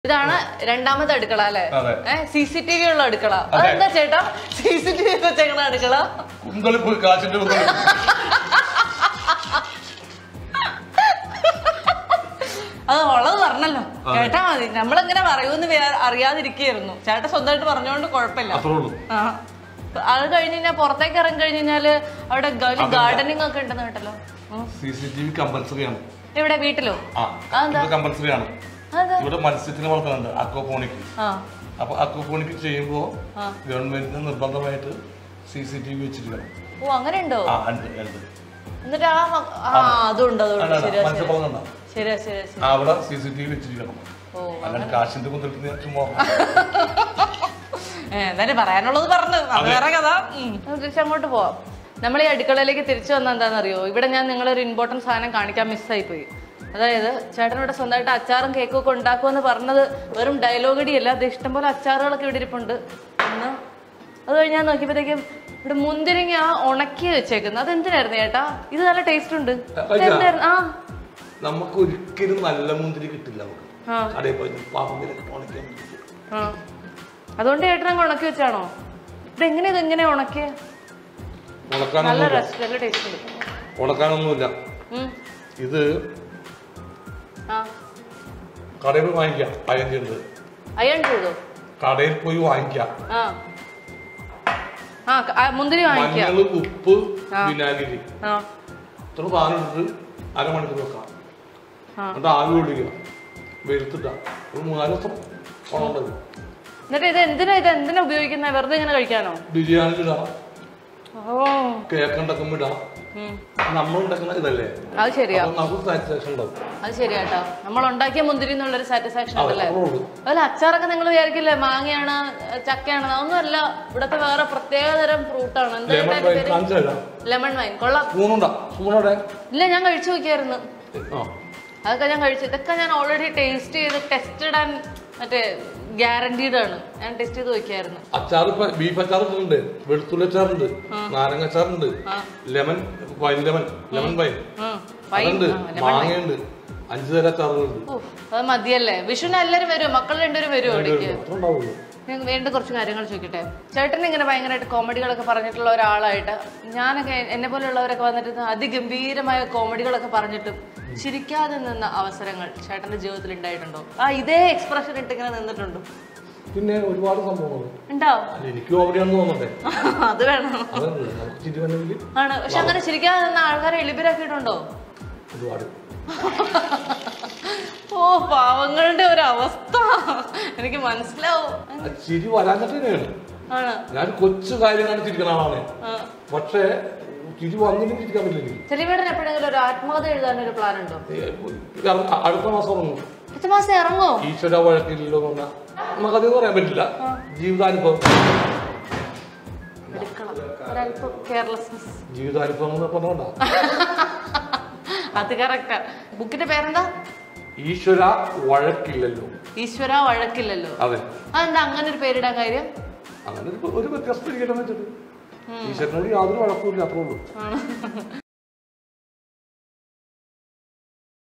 ഇതാണ് രണ്ടാമത്തെ അടുക്കള അല്ലെ അതെ. സി സി ടി വി ഉള്ള അടുക്കള അതെന്താ ചേട്ടാ സി സി ടി വി വെച്ചേക്കണ അടുക്കള കുന്തളിപ്പ് കാശിന്റെ കുന്തളിപ്പ് അത് ഉള്ളത് പറഞ്ഞല്ലോ കേട്ടാ മതി നമ്മളെങ്ങനെ പറയൂന്ന് വേ- അറിയാതിരിക്കുകയായിരുന്നു ചേട്ടൻ സ്വന്തമായിട്ട് പറഞ്ഞോണ്ട് കുഴപ്പമില്ല അത്രേ ഉള്ളൂ ആ. അത് കഴിഞ്ഞ് കഴിഞ്ഞാൽ പുറത്തേക്ക് ഇറങ്ങി കഴിഞ്ഞ് കഴിഞ്ഞാല് അവിടെ ഗാർഡനിങ് ഒക്കെ ഉണ്ടെന്ന് കേട്ടല്ലോ ഉം. C C T V compulsory ആണ് എവിടെ വീട്ടിലോ ആ അതെന്താ? ഇത് കമ്പൽസറി ആണ് അതെ ഇവിടെ മത്സ്യത്തിന് വളർത്തുന്നുണ്ട് അക്വപോണിക് ആ അപ്പൊ അക്വപോണിക് ചെയ്യുമ്പോ ആ. ഗവൺമെന്റിന് നിർബന്ധമായിട്ട് സി സി ടി വി വെച്ചിരിക്കണം ഓ അങ്ങനെ ഉണ്ടോ ആ ഉണ്ട് ഉണ്ട് എന്നിട്ട് ആ മ- ആ അതുണ്ട് അതുണ്ട് അല്ല, അല്ല, ശരിയാ ശരിയാ മത്സ്യക്കുളം കണ്ടോ? ശരിയാ ശരിയാ ശരി ആ, അവിടെ സി സി ടി വി വെച്ചിരിക്കണം ഓ അല്ലാണ്ട് കാശിന്റെ കുന്തളിപ്പ് ഞാൻ ചുമ്മാ ഏ, എന്തായാലും പറയാനുള്ളത് പറഞ്ഞു അത് വേറെ കഥ ഉം. നമുക്ക് തിരിച്ച് അങ്ങോട്ട് പോവാം നമ്മൾ ഈ അടുക്കളയിലേക്ക് തിരിച്ചു വന്ന എന്താണെന്നറിയോ ഇവിടെ ഞാൻ നിങ്ങളൊരു ഇമ്പോർട്ടന്റ് സാധനം കാണിക്കാൻ മിസ്സായി പോയി അതായത് ചേട്ടനിവിടെ സ്വന്തമായിട്ട് അച്ചാറും കേക്കും ഒക്കെ ഉണ്ടാക്കുമെന്ന് പറഞ്ഞത് വെറും ഡയലോഗടിയല്ല അത് ഇഷ്ടംപോലെ അച്ചാറുകളൊക്കെ ഇവിടെ ഇരിപ്പുണ്ട് ഒന്ന് അത് കഴിഞ്ഞ് ഞാൻ നോക്കിയപ്പോഴത്തേക്കും ഇവിടെ മുന്തിരിങ്ങ ഉണക്കി വെച്ചേക്കുന്നത് അതെന്തിനായിരുന്നു ചേട്ടാ ഇത് നല്ല ടേസ്റ്റ് ഉണ്ട് ഇതെന്തായിരുന്നു? ആ നമുക്ക് ഒരിക്കലും നല്ല മുന്തിരി കിട്ടില്ല നമുക്ക് ആ കടയിൽ പോയി പാപ്പത്തിലൊക്കെ ഉണക്കിയാൽ മതി. ആ അതുകൊണ്ട് ചേട്ടൻ അങ്ങ് ഉണക്കി വെച്ചാണോ ഇതെങ്ങനെ ഇതെങ്ങനെ ഉണക്കിയ നല്ല ഉണക്കാനൊന്നും രസം നല്ല ടേസ്റ്റ് ഉണ്ട് ഉണക്കാനൊന്നുമില്ല ഉം. ഇത് ആ കടയിൽ പോയി വാങ്ങിക്കാം അയൺ ചെയ്തത് അയൺ ചെയ്തോ കടയിൽ പോയി വാങ്ങിക്കാം ആ ആ ക- ആ, മുന്തിരി വാങ്ങിക്കാം മഞ്ഞൾ ഉപ്പ് ആ. വിനാഗിരി ആ ഇത്ര സാധനം എടുത്ത് അരമണിക്കൂർ വെക്കാം ആ. എന്നിട്ട് ആവി ഒഴിക്കുക വെളുത്തിട്ട ഒരു മൂന്നാല് ദിവസം ഉണണ്ടത് എന്നിട്ട് ഇത് എന്തിനാ ഇത് എന്തിനാ ഉപയോഗിക്കുന്നത് വെറുതെ ഇങ്ങനെ കഴിക്കാനോ ബിരിയാണി ഇടാം ഓ കേക്ക് ഉണ്ടാക്കുമ്പോൾ ഇടാം ഉം. നമ്മൾ ഉണ്ടാക്കുന്ന ഇതല്ലേ അത് ശരിയാ അപ്പൊ നമുക്ക് സാറ്റിസ്ഫാക്ഷൻ ഉണ്ടാവും അത് ശരിയാട്ടോ നമ്മൾ ഉണ്ടാക്കിയ മുന്തിരി എന്നുള്ളൊരു സാറ്റിസ്ഫാക്ഷൻ അതെ ഉണ്ടല്ലേ അത്രേ ഉള്ളൂ അതുപോലെ അച്ചാറൊക്കെ നിങ്ങൾ വിചാരിക്കില്ലേ മാങ്ങയാണ് ചക്കയാണ് അതൊന്നുമല്ല ഇവിടത്തെ വേറെ പ്രത്യേകതരം ഫ്രൂട്ടാണ് എന്താ ലെമൺ ഇതിന്റെ വൈൻ പേര് കാണിച്ചു തരാം ലെമൺ വൈൻ കൊള്ളാം സ്പൂണുണ്ടാ സ്പൂണോടെ ഇല്ല ഞാൻ കഴിച്ചു നോക്കിയായിരുന്നു ആ അതൊക്കെ ഞാൻ കഴിച്ചു ഇതൊക്കെ ഞാൻ ഓൾറെഡി ടേസ്റ്റ് ചെയ്ത് ടെസ്റ്റഡ് ആൻഡ് മറ്റേ ഗ്യാരണ്ടീഡ് ആണ് ഞാൻ ടെസ്റ്റ് ചെയ്ത് നോക്കിയായിരുന്നു അച്ചാർ ഇപ്പൊ ബീഫ് അച്ചാർ ഉണ്ട് വെളുത്തുള്ളി അച്ചാറുണ്ട് നാരങ്ങ അച്ചാറുണ്ട് ആ. Lemon wine lemon lemon wine ഉം. വൈൻ അതുണ്ട് ആ, lemon wine. മാങ്ങയുണ്ട് അഞ്ചു തരം അച്ചാറുകളുണ്ട് ഉഫ്, അത് മതിയല്ലേ വിഷുവിന് എല്ലാവരും വരും മക്കൾ രണ്ടുപേരും വരും ഇവിടേക്ക് അത്ര ഉണ്ടാവുള്ളൂ ഞാൻ വീണ്ടും കുറച്ച് കാര്യങ്ങൾ ചോദിക്കട്ടെ ചേട്ടൻ ഇങ്ങനെ ഭയങ്കരമായിട്ട് കോമഡികളൊക്കെ പറഞ്ഞിട്ടുള്ള ഒരാളായിട്ട് ഞാനൊക്കെ എന്നെ പോലെയുള്ളവരൊക്കെ വന്നിട്ട് അതിഗംഭീരമായ കോമഡികളൊക്കെ പറഞ്ഞിട്ടും ചിരിക്കാതെ നിന്ന അവസരങ്ങൾ ചേട്ടന്റെ ജീവിതത്തിൽ ഉണ്ടായിട്ടുണ്ടോ ആ ഇതേ എക്സ്പ്രഷൻ ഇട്ട് ഇങ്ങനെ നിന്നിട്ടുണ്ടോ പിന്നെ ഒരുപാട് സംഭവങ്ങൾ ഉണ്ടാവും അല്ല എനിക്ക് കോമഡിയാണെന്ന് തോന്നണ്ടേ അത് വേണം അതല്ല നമുക്ക് ചിരി വേണമെങ്കിൽ ആണ് പക്ഷെ അങ്ങനെ ചിരിക്കാതെ നിന്ന ആൾക്കാരെ എളിബരാക്കിയിട്ടുണ്ടോ ഒരുപാട് ഓ പാവങ്ങളുടെ ഒരു അവസ്ഥ എനിക്ക് മനസ്സിലാവും ആ ചിരി വരാഞ്ഞിട്ട് തന്നെയാണ് ആണ് ഞാൻ കൊച്ചു കാര്യം കാണിച്ചിരിക്കുന്ന ആളാണ് ആ. പക്ഷേ ചിരി വന്നിട്ടും ചിരിക്കാൻ പറ്റില്ല എനിക്ക് ചെറിയവേടൻ എപ്പോഴെങ്കിലും ഒരു ആത്മകഥ എഴുതാൻ ഒരു പ്ലാൻ ഉണ്ടോ ഏ, ഇത് അ- അടുത്ത മാസം ഇറങ്ങും അടുത്ത മാസം ഇറങ്ങോ ഈശ്വര വഴക്കില്ലല്ലോ എന്ന് പറഞ്ഞാൽ നമുക്കതെന്ന് പറയാൻ പറ്റില്ല ജീവിതാനുഭവം എടുക്കണം ഒരല്പം കെയർലെസ്നെസ് ജീവിതാനുഭവം എന്ന് പറഞ്ഞോണ്ടാ അത് കറക്റ്റാ ബുക്കിന്റെ പേരെന്താ ഈശ്വര വഴക്കില്ലല്ലോ ഈശ്വര വഴക്കില്ലല്ലോ അതെ അതെന്താ അങ്ങനെ ഒരു പേരിടാൻ കാര്യം അങ്ങനെ ഒരു- ഒരു വ്യത്യസ്ത ഇരിക്കണം വെച്ചിട്ട് ഈശ്വരനോട് യാതൊരു വഴക്കുമില്ല അത്രേ ഉള്ളൂ ആണ്